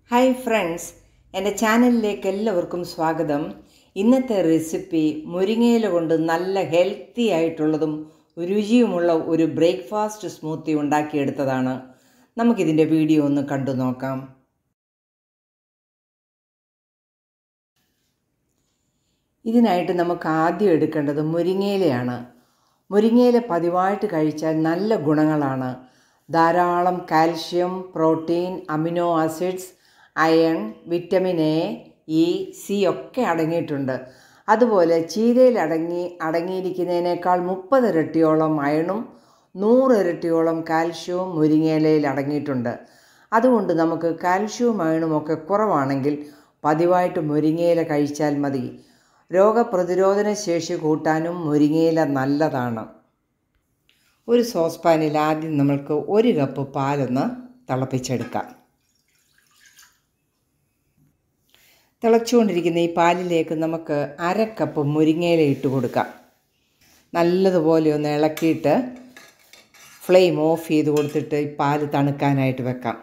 hi friends എൻ്റെ ചാനലിലേക്ക് എല്ലാവർക്കും സ്വാഗതം ഇന്നത്തെ റെസിപ്പി മുരിങ്ങയില കൊണ്ട് നല്ല ഹെൽത്തി ആയിട്ടുള്ളതും രുചിയുമുള്ള ഒരു ബ്രേക്ക്ഫാസ്റ്റ് സ്മൂത്തി ഉണ്ടാക്കിയെടുത്തതാണ് നമുക്കിതിൻ്റെ വീഡിയോ ഒന്ന് കണ്ടു നോക്കാം ഇതിനായിട്ട് നമുക്ക് ആദ്യം എടുക്കേണ്ടത് മുരിങ്ങയിലയാണ് മുരിങ്ങയില പതിവായിട്ട് കഴിച്ചാൽ നല്ല ഗുണങ്ങളാണ് ധാരാളം calcium protein amino acids iron vitamin A E C ഒക്കെ അടങ്ങിയിട്ടുണ്ട് അതുപോലെ ചീരയിൽ അടങ്ങി അടങ്ങിയിരിക്കുന്നതിനേക്കാൾ മുപ്പത് ഇരട്ടിയോളം അയണും നൂറ് ഇരട്ടിയോളം കാൽഷ്യവും മുരിങ്ങയിലയിൽ അടങ്ങിയിട്ടുണ്ട് അതുകൊണ്ട് നമുക്ക് കാൽഷ്യവും അയണും ഒക്കെ കുറവാണെങ്കിൽ പതിവായിട്ട് മുരിങ്ങയില കഴിച്ചാൽ മതി രോഗപ്രതിരോധന ശേഷി കൂട്ടാനും മുരിങ്ങയില നല്ലതാണ് ഒരു സോസ് പാനിൽ ആദ്യം നമ്മൾക്ക് ഒരു കപ്പ് പാലൊന്ന് തിളപ്പിച്ചെടുക്കാം തിളച്ചുകൊണ്ടിരിക്കുന്ന ഈ പാലിലേക്ക് നമുക്ക് അര കപ്പ് മുരിങ്ങയില ഇട്ട് കൊടുക്കാം നല്ലതുപോലെ ഒന്ന് ഇളക്കിയിട്ട് ഫ്ലെയിം ഓഫ് ചെയ്ത് കൊടുത്തിട്ട് ഈ പാല് തണുക്കാനായിട്ട് വെക്കാം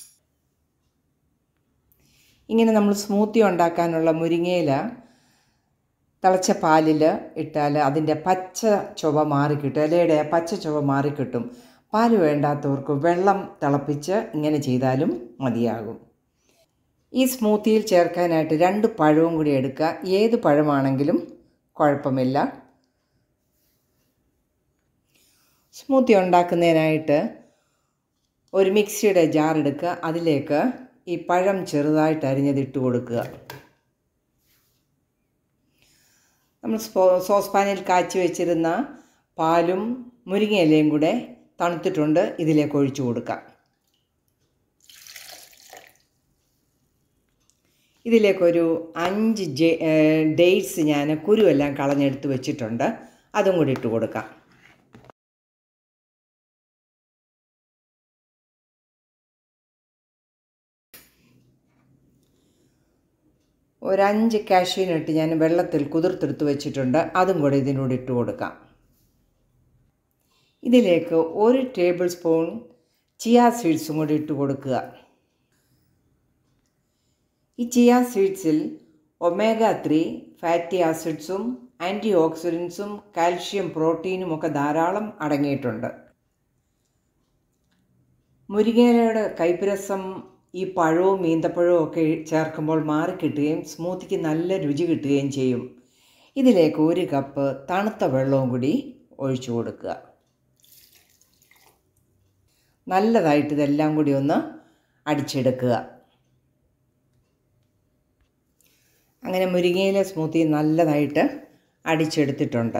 ഇങ്ങനെ നമ്മൾ സ്മൂത്തി ഉണ്ടാക്കാനുള്ള മുരിങ്ങയില തിളച്ച പാലിൽ ഇട്ടാൽ അതിൻ്റെ പച്ച ചുവ മാറിക്കിട്ടും ഇലയുടെ പച്ച ചുവ മാറിക്കിട്ടും പാല് വേണ്ടാത്തവർക്ക് വെള്ളം തിളപ്പിച്ച് ഇങ്ങനെ ചെയ്താലും മതിയാകും ഈ സ്മൂത്തിയിൽ ചേർക്കാനായിട്ട് രണ്ട് പഴവും കൂടി എടുക്കുക ഏത് പഴമാണെങ്കിലും കുഴപ്പമില്ല സ്മൂത്തി ഉണ്ടാക്കുന്നതിനായിട്ട് ഒരു മിക്സിയുടെ ജാർ എടുക്കുക അതിലേക്ക് ഈ പഴം ചെറുതായിട്ട് അരിഞ്ഞതിട്ട് കൊടുക്കുക നമ്മൾ സോസ് പാനിൽ കാച്ചി വെച്ചിരുന്ന പാലും മുരിങ്ങയിലയും കൂടെ തണുത്തിട്ടുണ്ട് ഇതിലേക്ക് ഒഴിച്ചു കൊടുക്കാം ഇതിലേക്കൊരു അഞ്ച് ജെ ഡേറ്റ്സ് ഞാൻ കുരുവെല്ലാം കളഞ്ഞെടുത്ത് വെച്ചിട്ടുണ്ട് അതും കൂടി ഇട്ട് കൊടുക്കാം ഒരഞ്ച് കാഷ്യൂനട്ട് ഞാൻ വെള്ളത്തിൽ കുതിർത്തെടുത്ത് വെച്ചിട്ടുണ്ട് അതും കൂടെ ഇതിനോട് ഇട്ട് കൊടുക്കാം ഇതിലേക്ക് ഒരു ടേബിൾ സ്പൂൺ ചിയ സീഡ്സും കൂടി ഇട്ട് കൊടുക്കുക ഈ ചിയ സീഡ്സിൽ ഒമേഗ ത്രീ ഫാറ്റി ആസിഡ്സും ആൻറ്റി ഓക്സിഡൻസും കാൽഷ്യം പ്രോട്ടീനും ഒക്കെ ധാരാളം അടങ്ങിയിട്ടുണ്ട് മുരിങ്ങയിലയുടെ കൈപ്പരസം ഈ പഴവും ഈന്തപ്പഴവും ഒക്കെ ചേർക്കുമ്പോൾ മാറിക്കിട്ടുകയും സ്മൂത്തിക്ക് നല്ല രുചി കിട്ടുകയും ചെയ്യും ഇതിലേക്ക് ഒരു കപ്പ് തണുത്ത വെള്ളവും കൂടി ഒഴിച്ചു കൊടുക്കുക നല്ലതായിട്ട് ഇതെല്ലാം കൂടി ഒന്ന് അടിച്ചെടുക്കുക അങ്ങനെ മുരിങ്ങയില സ്മൂത്തി നല്ലതായിട്ട് അടിച്ചെടുത്തിട്ടുണ്ട്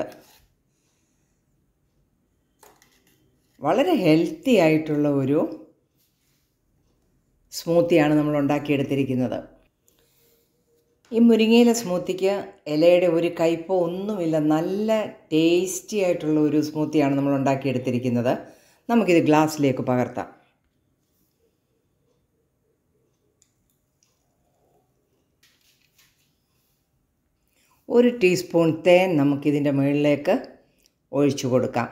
വളരെ ഹെൽത്തി ആയിട്ടുള്ള ഒരു സ്മൂത്തിയാണ് നമ്മൾ ഉണ്ടാക്കിയെടുത്തിരിക്കുന്നത് ഈ മുരിങ്ങയില സ്മൂത്തിക്ക് ഇലയുടെ ഒരു കയ്പോ ഒന്നുമില്ല നല്ല ടേസ്റ്റി ആയിട്ടുള്ള ഒരു സ്മൂത്തിയാണ് നമ്മൾ ഉണ്ടാക്കിയെടുത്തിരിക്കുന്നത് നമുക്കിത് ഗ്ലാസ്സിലേക്ക് പകർത്താം ഒരു ടീസ്പൂൺ തേൻ നമുക്കിതിൻ്റെ മുകളിലേക്ക് ഒഴിച്ചു കൊടുക്കാം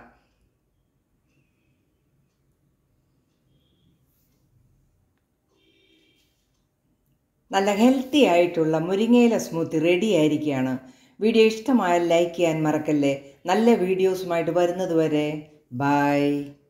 നല്ല ഹെൽത്തി ആയിട്ടുള്ള മുരിങ്ങയില സ്മൂത്തി റെഡി ആയിരിക്കുകയാണ് വീഡിയോ ഇഷ്ടമായാൽ ലൈക്ക് ചെയ്യാൻ മറക്കല്ലേ നല്ല വീഡിയോസുമായിട്ട് വരുന്നത് വരെ ബൈ